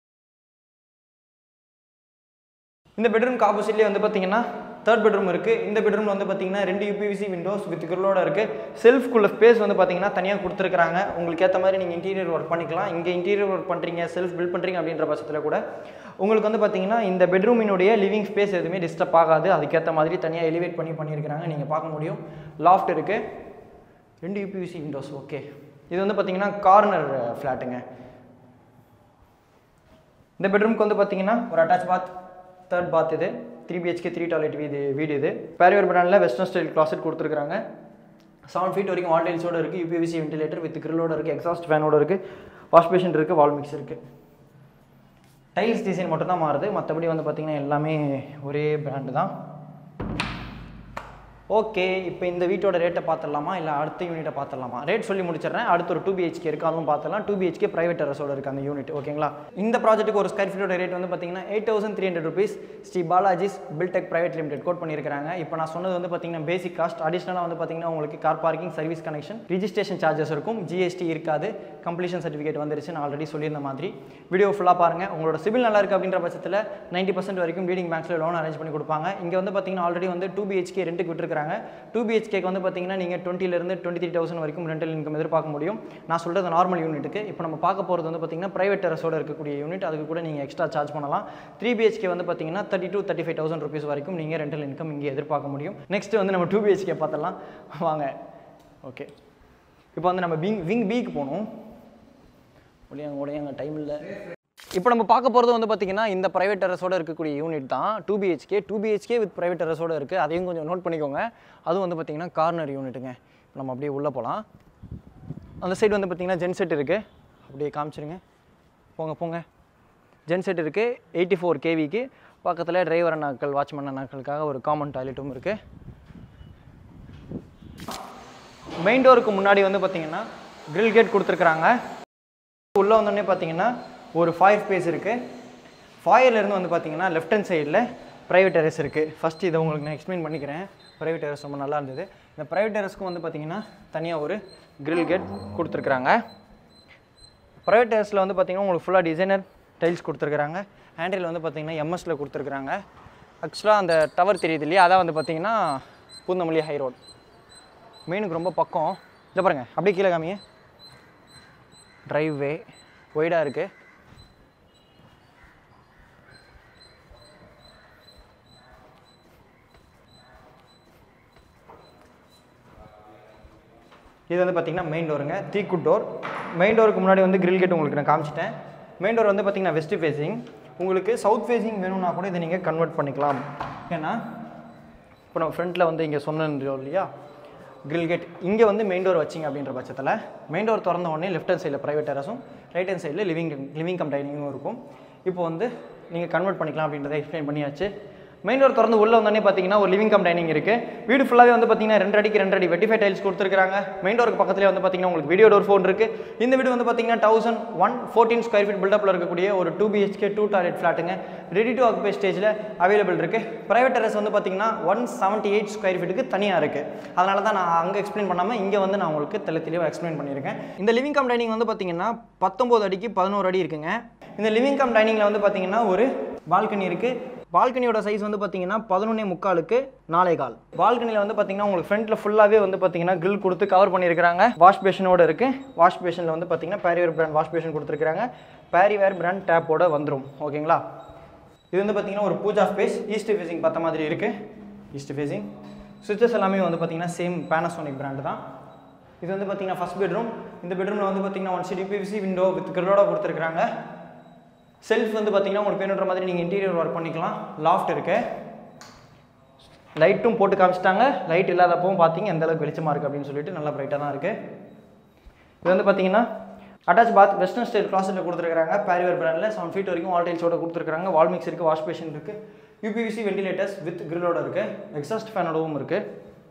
இந்த பெட்ரூம்க்கு ஆப்போசிட்லேயே வந்து பார்த்தீங்கன்னா தேர்ட் பெட்ரூம் இருக்குது இந்த பெட்ரூமில் வந்து பார்த்தீங்கன்னா ரெண்டு யூபிவிசி விண்டோஸ் வித் கிரிலோட இருக்குது செல்ஃப்குள்ள ஸ்பேஸ் வந்து பார்த்தீங்கன்னா தனியாக கொடுத்துருக்காங்க உங்களுக்கு ஏற்ற மாதிரி நீங்கள் இன்டீரியர் ஒர்க் பண்ணிக்கலாம் இங்கே இன்டீரியர் ஒர்க் பண்ணுறீங்க செல்ஃப் பில்ட் பண்ணுறீங்க அப்படின்ற பட்சத்தில் கூட உங்களுக்கு வந்து பார்த்தீங்கன்னா இந்த பெட்ரூமினுடைய லிவிங் ஸ்பேஸ் எதுவுமே டிஸ்டர்ப் ஆகாது அதுக்கேற்ற மாதிரி தனியாக எலிவேட் பண்ணி பண்ணியிருக்கிறாங்க நீங்கள் பார்க்க முடியும் லாஃப்ட் இருக்குது ரெண்டு யூபிவிசி விண்டோஸ் ஓகே இது வந்து பார்த்தீங்கன்னா கார்னர் ஃப்ளாட்டுங்க இந்த பெட்ரூம்க்கு வந்து பார்த்தீங்கன்னா ஒரு அட்டாச் பாத் தேர்ட் பாத் இது த்ரீ பிஹெச்கே த்ரீ டாய்லெட் வீடு வீடு இது பேரியர் பிராண்டில் வெஸ்டர்ன் ஸ்டைல் கிளாசெட் கொடுத்துருக்காங்க செவன் ஃபீட் வரைக்கும் வால் டைல்ஸோட இருக்குது யூபிவிசி வென்டிலேட்டர் வித் கிரில்லோட இருக்குது எக்ஸாஸ்ட் ஃபேனோட இருக்குது வாஷ் பேஷன் இருக்குது வால் மிக்ஸ் இருக்குது டைல்ஸ் டிசைன் மட்டும் தான் மாறுது மற்றபடி வந்து பார்த்திங்கன்னா எல்லாமே ஒரே பிராண்டு தான் ஓகே இப்போ இந்த வீட்டோட ரேட்டை பார்த்துடலாமா இல்லை அடுத்த யூனிட்டை பார்த்துடலாமா ரேட் சொல்லி முடிச்சிடுறேன் அடுத்து ஒரு டூ பிஹெச்கே இருக்குது அதுவும் பார்த்துடலாம் டூ பிஹெச்கே ப்ரைவேட் டெரஸோட இருக்குது அந்த யூனிட் ஓகேங்களா இந்த ப்ராஜெக்ட்டுக்கு ஒரு ஸ்கொயர் ஃபீட்டோட ரேட் வந்து பார்த்தீங்கன்னா eight thousand three hundred rupees Sri Balaji's buildtech private limited quote பண்ணியிருக்காங்க இப்போ நான் சொன்னது வந்து பார்த்தீங்கன்னா பேசிக் காஸ்ட் அடிஷனலாக வந்து பார்த்தீங்கன்னா உங்களுக்கு car parking service connection registration charges இருக்கும் ஜிஎஸ்டி இருக்காது கம்ப்ளீஷன் சர்டிஃபிகேட் வந்துருச்சு நான் ஆல்ரெடி சொல்லியிருந்த மாதிரி வீடியோ ஃபுல்லாக பாருங்கள் உங்களோட சிபில் நல்லா இருக்குது அப்படின்ற பட்சத்தில் நைன்ட்டி பர்சன்ட் வரைக்கும் லீடிங் பேங்க்ஸில் லோன் அரேஞ்ச் பண்ணி கொடுப்பாங்க இங்கே வந்து பார்த்தீங்கன்னா ஆல்ரெடி வந்து டூ பிஹெச்கே ரெண்டுக்கு விட்டுருக்காங்க டூ பிஹெச்கேக்கு வந்து பார்த்தீங்கன்னா நீங்கள் டுவெண்ட்டிலேருந்து டுவெண்ட்டி த்ரீ தௌசண்ட் வரைக்கும் ரெண்டல் இன்கம் எதிர்பார்க்க முடியும் நான் சொல்கிறது நார்மல் யூனிட்டுக்கு இப்போ நம்ம பார்க்க போகிறது வந்து பார்த்தீங்கன்னா ப்ரைவேட் டெரஸோட இருக்கக்கூடிய யூனிட் அதுக்கு கூட நீங்கள் எக்ஸ்ட்ரா சார்ஜ் பண்ணலாம் த்ரீ பிஹெச்கே வந்து பார்த்தீங்கன்னா thirty two thirty five thousand rupees வரைக்கும் நீங்கள் ரெண்டல் இன்கம் இங்கே எதிர்பார்க்க முடியும் நெக்ஸ்ட் வந்து நம்ம டூ பிஹெச்கே பார்த்தலாம் வாங்க ஓகே இப்போ வந்து நம்ம விங் விங் பிக்கு போகணும் ஒடியாங்க ஒடியாங்க டைம் இல்லை இப்போ நம்ம பார்க்க போகிறது வந்து பார்த்தீங்கன்னா இந்த ப்ரைவேட் டெரஸோட இருக்கக்கூடிய யூனிட் தான் two BHK two BHK with private டெரஸோட இருக்குது அதையும் கொஞ்சம் நோட் பண்ணிக்கோங்க அதுவும் வந்து பார்த்தீங்கன்னா கார்னர் யூனிட்டுங்க இப்போ நம்ம அப்படியே உள்ளே போகலாம் அந்த சைடு வந்து பார்த்தீங்கன்னா ஜென் செட் இருக்குது அப்படியே காமிச்சிருங்க போங்க போங்க ஜென் செட் இருக்குது எயிட்டி ஃபோர் கேவிக்கு பக்கத்தில் டிரைவர் அண்ணாக்கள் வாட்ச்மேன் அண்ணாக்களுக்காக ஒரு காமன் டாய்லெட்டும் இருக்குது மெயின் டோருக்கு முன்னாடி வந்து பார்த்தீங்கன்னா கிரில் கேட் கொடுத்துருக்குறாங்க உள்ளே வந்தோடனே பார்த்தீங்கன்னா ஒரு ஃபயர் ஸ்பேஸ் இருக்குது ஃபாயர்லேருந்து வந்து பார்த்தீங்கன்னா லெஃப்ட் ஹேண்ட் சைடில் ப்ரைவேட் டெரஸ் இருக்குது ஃபஸ்ட்டு இதை உங்களுக்கு நான் எக்ஸ்பிளைன் பண்ணிக்கிறேன் ப்ரைவேட் டெரஸ் ரொம்ப நல்லா இருந்தது இந்த ப்ரைவேட் டெரஸ்க்கும் வந்து பார்த்தீங்கன்னா தனியாக ஒரு கிரில் கேட் கொடுத்துருக்குறாங்க ப்ரைவேட் டெரஸில் வந்து பார்த்தீங்கன்னா உங்களுக்கு ஃபுல்லாக டிசைனர் டைல்ஸ் கொடுத்துருக்குறாங்க ஹேண்டில் வந்து பார்த்தீங்கன்னா எம்எஸ்ல கொடுத்துருக்குறாங்க ஆக்சுவலாக அந்த டவர் தெரியுது இல்லையா அதான் வந்து பார்த்தீங்கன்னா பூந்தமல்லி ஹை ரோட் மெயினுக்கு ரொம்ப பக்கம் இதை பாருங்கள் அப்படியே கீழே காமிங்க ட்ரைவ்வே ஒய்டாக இருக்குது இது வந்து பார்த்தீங்கன்னா மெயின் டோருங்க தீக்குட் டோர் மெயின் டோருக்கு முன்னாடி வந்து கிரில் கேட் உங்களுக்கு நான் காமிச்சிட்டேன் மெயின் டோர் வந்து பார்த்தீங்கன்னா வெஸ்ட் ஃபேஸிங் உங்களுக்கு சவுத் ஃபேஸிங் வேணும்னா கூட இதை நீங்கள் கன்வெர்ட் பண்ணிக்கலாம் ஏன்னா இப்போ நம்ம ஃப்ரண்ட்டில் வந்து இங்கே சொன்னோம் இல்லையா கிரில் கேட் இங்கே வந்து மெயின் டோர் வச்சிங்க அப்படின்ற பட்சத்தில் மெயின் டோர் திறந்த உடனே லெஃப்ட் ஹேண்ட் சைடில் ப்ரைவேட் டெரஸும் ரைட் ஹேண்ட் சைடில் லிவிங் லிவிங் கம் டைனிங்கும் இருக்கும் இப்போ வந்து நீங்கள் கன்வெர்ட் பண்ணிக்கலாம் அப்படின்றத எக்ஸ்பிளைன் பண்ணியாச்சு மெயின் டோர் திறந்து உள்ளே வந்தோடனே பார்த்தீங்கன்னா ஒரு லிவிங் கம் டைனிங் இருக்குது வீடு ஃபுல்லாகவே வந்து பார்த்தீங்கன்னா ரெண்டு அடிக்கு ரெண்டு அடி வெட்டிஃபை டைல்ஸ் கொடுத்துருக்காங்க மெயின் டோருக்கு பக்கத்துலேயே வந்து பார்த்தீங்கன்னா உங்களுக்கு வீடியோ டோர் ஃபோன் இருக்குது இந்த வீடு வந்து பார்த்தீங்கன்னா thousand one fourteen square feet பில்டப்பில் இருக்கக்கூடிய ஒரு டூ பிஹெச்கே டூ டாய்லெட் ஃப்ளாட்டுங்க ரெடி டு ஆக்குபை ஸ்டேஜில் அவைலபிள் இருக்குது ப்ரைவேட் டெரஸ் வந்து பார்த்தீங்கன்னா ஒன் செவன்ட்டி எயிட் ஸ்கொயர் ஃபீட்டுக்கு தனியாக இருக்குது அதனால தான் நான் அங்கே எக்ஸ்பிளைன் பண்ணாமல் இங்கே வந்து நான் உங்களுக்கு தெளி தெளிவாக எக்ஸ்பிளைன் பண்ணியிருக்கேன் இந்த லிவிங் கம் டைனிங் வந்து பார்த்தீங்கன்னா பத்தொம்போது அடிக்கு பதினோரு அடி இருக்குங்க இந்த லிவிங் கம் டைனிங்கில் வந்து பார்த்தீங்கன்னா ஒரு பால்கனி இருக்குது பால்கனியோட சைஸ் வந்து பார்த்தீங்கன்னா பதினொன்னே முக்காலுக்கு நாலே கால் பால்கனியில் வந்து பார்த்தீங்கன்னா உங்களுக்கு ஃப்ரண்ட்டில் ஃபுல்லாகவே வந்து பார்த்தீங்கன்னா கிரில் கொடுத்து கவர் பண்ணியிருக்காங்க வாஷ் பேஷனோட இருக்குது வாஷ் பேஷனில் வந்து பார்த்தீங்கன்னா பேரிவேர் பிராண்ட் வாஷ் பேஷன் கொடுத்துருக்காங்க பேரிவேர் பிராண்ட் டேப்போட வந்துடும் ஓகேங்களா இது வந்து பார்த்தீங்கன்னா ஒரு பூஜா ஸ்பேஸ் ஈஸ்ட் ஃபேஸிங் பார்த்த மாதிரி இருக்குது ஈஸ்ட் ஃபேஸிங் சுவிச்சஸ் எல்லாமே வந்து பார்த்தீங்கன்னா சேம் பேனசோனிக் பிராண்டு தான் இது வந்து பார்த்தீங்கன்னா ஃபஸ்ட் பெட்ரூம் இந்த பெட்ரூமில் வந்து பார்த்தீங்கன்னா one side PVC window with கிரிலோட கொடுத்துருக்காங்க செல்ஃப் வந்து பார்த்தீங்கன்னா உங்களுக்கு வேணுன்ற மாதிரி நீங்கள் இன்டீரியர் ஒர்க் பண்ணிக்கலாம் லாஃப்ட் இருக்கு லைட்டும் போட்டு காமிச்சிட்டாங்க லைட் இல்லாதப்பவும் பார்த்தீங்க எந்த அளவுக்கு வெளிச்சமாக இருக்குது அப்படின்னு சொல்லிட்டு நல்லா பிரைட்டாக தான் இருக்குது இது வந்து பார்த்தீங்கன்னா அட்டாச் பாத் வெஸ்டர்ன் ஸ்டைல் கிளாஸில் கொடுத்துருக்காங்க பேரிவர் பிராண்டில் செவன் ஃபீட் வரைக்கும் வால் டைல்ஸோட கொடுத்துருக்காங்க வால் மிக்ஸ் இருக்குது வாஷ் பேஷன் இருக்குது யூபிவிசி வெண்டிலேட்டர்ஸ் வித் கிரிலோட இருக்குது எக்ஸாஸ்ட் ஃபேனோடவும் இருக்குது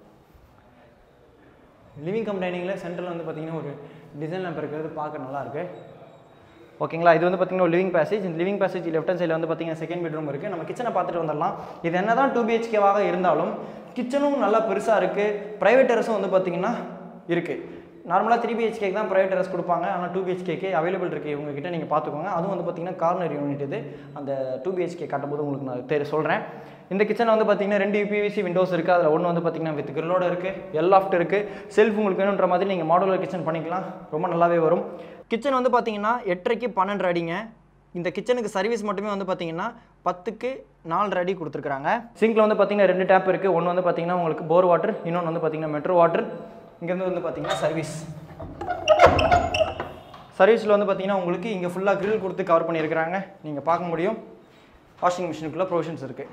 லிவிங் கம் டைனிங்கில் சென்டரில் வந்து பார்த்தீங்கன்னா ஒரு டிசைன் லேம்ப் இருக்கிறது பார்க்க நல்லா இருக்கு ஓகேங்களா இது வந்து பார்த்தீங்கன்னா ஒரு லிவிங் பேசேஜ் இந்த லிவிங் பேசேஜ் லெஃப்ட் ஹேண்ட் சைடில் வந்து பார்த்தீங்கன்னா செகண்ட் பெட்ரூம் இருக்குது நம்ம கிச்சனை பார்த்துட்டு வந்துடலாம் இது என்ன தான் டூ பிஹெச்கேவாக இருந்தாலும் கிச்சனும் நல்லா பெருசாக இருக்குது ப்ரைவேட் டெரஸும் வந்து பார்த்தீங்கன்னா இருக்குது நார்மலாக த்ரீ பிஹெச்கேக்கு தான் ப்ரைவேட் டெரஸ் கொடுப்பாங்க ஆனால் டூ பிஹெச்கேக்கு அவைலபிள் இருக்குது இவங்க கிட்ட நீங்கள் பார்த்துக்கோங்க அதுவும் வந்து பார்த்தீங்கன்னா கார்னர் யூனிட் இது அந்த டூ பிஹெச்கே காட்டும்போது உங்களுக்கு நான் தெரி சொல்கிறேன் இந்த கிச்சனில் வந்து பார்த்தீங்கன்னா ரெண்டு யூபிவிசி விண்டோஸ் இருக்குது அதில் ஒன்று வந்து பார்த்தீங்கன்னா வித் கிரிலோட இருக்குது எல் ஆஃப்ட் இருக்குது செல்ஃப் உங்களுக்கு வேணுன்ற மாதிரி நீங்கள் மாடுலர் கிச்சன் பண்ணிக்கலாம் ரொம்ப நல்லாவே வரும் கிச்சன் வந்து பார்த்தீங்கன்னா எட்டரைக்கு பன்னெண்டு அடிங்க இந்த கிச்சனுக்கு சர்வீஸ் மட்டுமே வந்து பார்த்தீங்கன்னா பத்துக்கு நாலு அடி கொடுத்துருக்காங்க சிங்கில் வந்து பார்த்தீங்கன்னா ரெண்டு டேப் இருக்குது ஒன்று வந்து பார்த்தீங்கன்னா உங்களுக்கு போர் வாட்டர் இன்னொன்று வந்து பார்த்தீங்கன்னா மெட்ரோ வாட்டர் இங்கேருந்து வந்து பார்த்தீங்கன்னா சர்வீஸ் சர்வீஸில் வந்து பார்த்தீங்கன்னா உங்களுக்கு இங்கே ஃபுல்லாக grill கொடுத்து கவர் பண்ணியிருக்கிறாங்க நீங்கள் பார்க்க முடியும் வாஷிங் மிஷினுக்குள்ளே ப்ரொவிஷன்ஸ் இருக்குது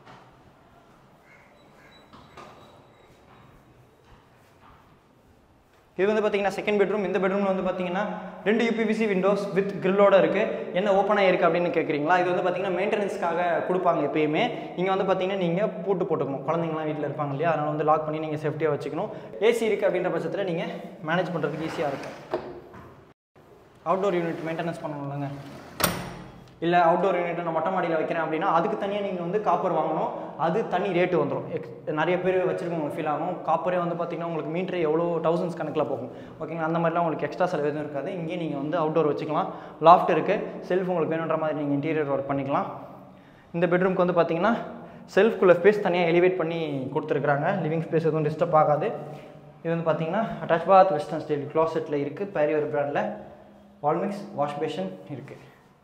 இது வந்து பார்த்தீங்கன்னா செகண்ட் பெட்ரூம் இந்த பெட்ரூமில் வந்து பார்த்தீங்கன்னா ரெண்டு யூபிவிசி விண்டோஸ் வித் கிரில்லோட இருக்குது என்ன ஓப்பனாக இருக்குது அப்படின்னு கேட்குறீங்களா இது வந்து பார்த்தீங்கன்னா மெயின்டெனன்ஸ்க்காக கொடுப்பாங்க எப்பயுமே இங்கே வந்து பார்த்தீங்கன்னா நீங்கள் பூட்டு போட்டுக்கணும் குழந்தைங்களாம் வீட்டில் இருப்பாங்க இல்லையா அதனால் வந்து லாக் பண்ணி நீங்கள் சேஃப்டியாக வச்சுக்கணும் ஏசி இருக்குது அப்படின்ற பட்சத்தில் நீங்கள் மேனேஜ் பண்ணுறதுக்கு ஈஸியாக இருக்கும் அவுட்டோர் யூனிட் மெயின்டெனன்ஸ் பண்ணணும்லங்க இல்லை அவுட்டோர் யூனிட் நான் மொட்டை மாடியில் வைக்கிறேன் அப்படின்னா அதுக்கு தனியாக நீங்கள் வந்து காப்பர் வாங்கணும் அது தனி ரேட்டு வந்துடும் எக்ஸ் நிறைய பேர் வச்சுருக்கவங்க ஃபீல் ஆகும் காப்பரே வந்து பார்த்தீங்கன்னா உங்களுக்கு மீட்ரு எவ்வளோ தௌசண்ட்ஸ் கணக்கில் போகும் ஓகேங்களா அந்த மாதிரிலாம் உங்களுக்கு எக்ஸ்ட்ரா செலவு எதுவும் இருக்காது இங்கேயே நீங்கள் வந்து அவுட்டோர் வச்சுக்கலாம் லாஃப்ட் இருக்குது செல்ஃப் உங்களுக்கு வேணுன்ற மாதிரி நீங்கள் இன்டீரியர் ஒர்க் பண்ணிக்கலாம் இந்த பெட்ரூம்க்கு வந்து பார்த்தீங்கன்னா செல்ஃப்குள்ள ஸ்பேஸ் தனியாக எலிவேட் பண்ணி கொடுத்துருக்குறாங்க லிவிங் ஸ்பேஸ் எதுவும் டிஸ்டர்ப் ஆகாது இது வந்து பார்த்தீங்கன்னா அட்டாச் பாத் வெஸ்டர்ன் ஸ்டைல் க்ளாசெட்டில் இருக்குது பேரியர் பிராண்டில் வால்மிக்ஸ் வாஷ் பேஷன் இருக்குது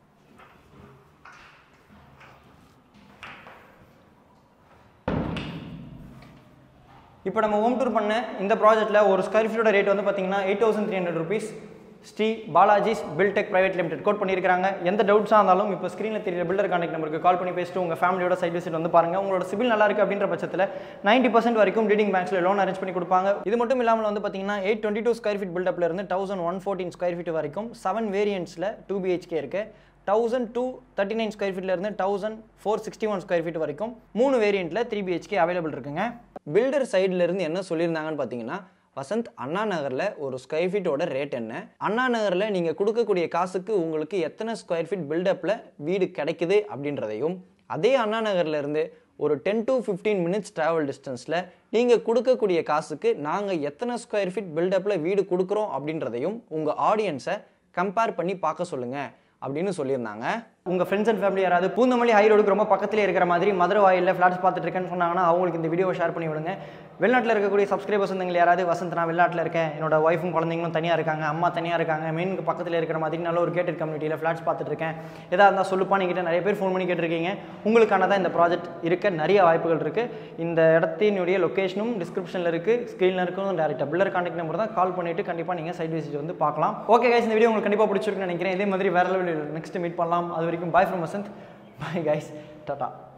இப்போ நம்ம ஹோம் டூர் பண்ண இந்த ப்ராஜெக்ட்டில் ஒரு ஸ்கொயர் ஃபீட்டோட ரேட் வந்து பார்த்தீங்கன்னா eight thousand three hundred rupees Sri Balaji's buildtech private limited quote பண்ணியிருக்காங்க எந்த டவுட்ஸாக இருந்தாலும் இப்போ ஸ்க்ரீனில் தெரியல பில்டர் கான்டெக்ட் நம்பருக்கு கால் பண்ணி பேசிட்டு உங்கள் ஃபேமிலியோட சைட் விசிட் வந்து பாருங்கள் உங்களோட சிபில் நல்லா இருக்குது அப்படின்ற பட்சத்தில் நைன்ட்டி பர்சன்ட் வரைக்கும் லீடிங் பேங்க்ஸில் லோன் அரேஞ்ச் பண்ணி கொடுப்பாங்க இது மட்டும் இல்லாமல் வந்து பார்த்தீங்கன்னா eight twenty two square feet பில்டப்ல இருந்து thousand one fourteen square feet வரைக்கும் செவன் வேரியன்ட்ஸில் டூ பிஹெச்கே இருக்குது thousand two thirty nine square ஃபீட்லேருந்து thousand four sixty one square feet வரைக்கும் மூணு வேரியண்ட்டில் த்ரீ பிஹெச்கே அவைலபிள் இருக்குங்க பில்டர் சைட்லேருந்து என்ன சொல்லியிருந்தாங்கன்னு பார்த்தீங்கன்னா வசந்த் அண்ணா நகரில் ஒரு ஸ்கொயர் ஃபீட்டோட ரேட் என்ன அண்ணா நகரில் நீங்கள் கொடுக்கக்கூடிய காசுக்கு உங்களுக்கு எத்தனை ஸ்கொயர் ஃபீட் பில்டப்பில் வீடு கிடைக்குது அப்படின்றதையும் அதே அண்ணா நகர்ல இருந்து ஒரு ten to fifteen minutes travel டிஸ்டன்ஸில் நீங்கள் கொடுக்கக்கூடிய காசுக்கு நாங்கள் எத்தனை ஸ்கொயர் ஃபீட் பில்டப்பில் வீடு கொடுக்குறோம் அப்படின்றதையும் உங்கள் ஆடியன்ஸை கம்பேர் பண்ணி பார்க்க சொல்லுங்கள் அப்படின்னு சொல்லியிருந்தாங்க உங்கள் ஃப்ரெண்ட்ஸ் அண்ட் ஃபேமிலி யாராவது பூந்தமல்லி ஹை ரோடுக்கு ரொம்ப பக்கத்தில் இருக்கிற மாதிரி மதுரை வாயிலில் ஃப்ளாட்ஸ் பார்த்துட்டு இருக்கேன்னு சொன்னாங்கன்னா அவங்களுக்கு இந்த வீடியோவை ஷேர் பண்ணி விடுங்க வெளிநாட்டில் இருக்கக்கூடிய சப்ஸ்கிரைபர்ஸ் வந்து யாராவது வசந்த் நான் வெளிநாட்டில் இருக்கேன் என்னோட ஒய்ஃபும் குழந்தைங்களும் தனியாக இருக்காங்க அம்மா தனியாக இருக்காங்க மெயின் பக்கத்தில் இருக்கிற மாதிரி நல்ல ஒரு கேட்டட் கம்யூனிட்டியில் ஃப்ளாட்ஸ் பார்த்துட்டு இருக்கேன் எதாக இருந்தால் சொல்லுப்பா நீங்கிட்ட நிறைய பேர் ஃபோன் பண்ணி கேட்டிருக்கீங்க உங்களுக்கான தான் இந்த ப்ராஜெக்ட் இருக்க நிறைய வாய்ப்புகள் இருக்குது இந்த இடத்தினுடைய லொக்கேஷனும் டிஸ்கிரிப்ஷனில் இருக்குது ஸ்க்ரீனில் இருக்கும் டேரெக்டாக பில்லர் கான்டாக்ட் நம்பர் தான் கால் பண்ணிவிட்டு கண்டிப்பாக நீங்கள் சைட் விசிட் வந்து பார்க்கலாம் ஓகே கைஸ் இந்த வீடியோ உங்களுக்கு கண்டிப்பாக பிடிச்சிருக்குன்னு நினைக்கிறேன் இதே மாதிரி வேறு லெவலில் நெக்ஸ்ட் மீட் பண்ணலாம் அது வரைக்கும் bye from Vasanth bye guys tata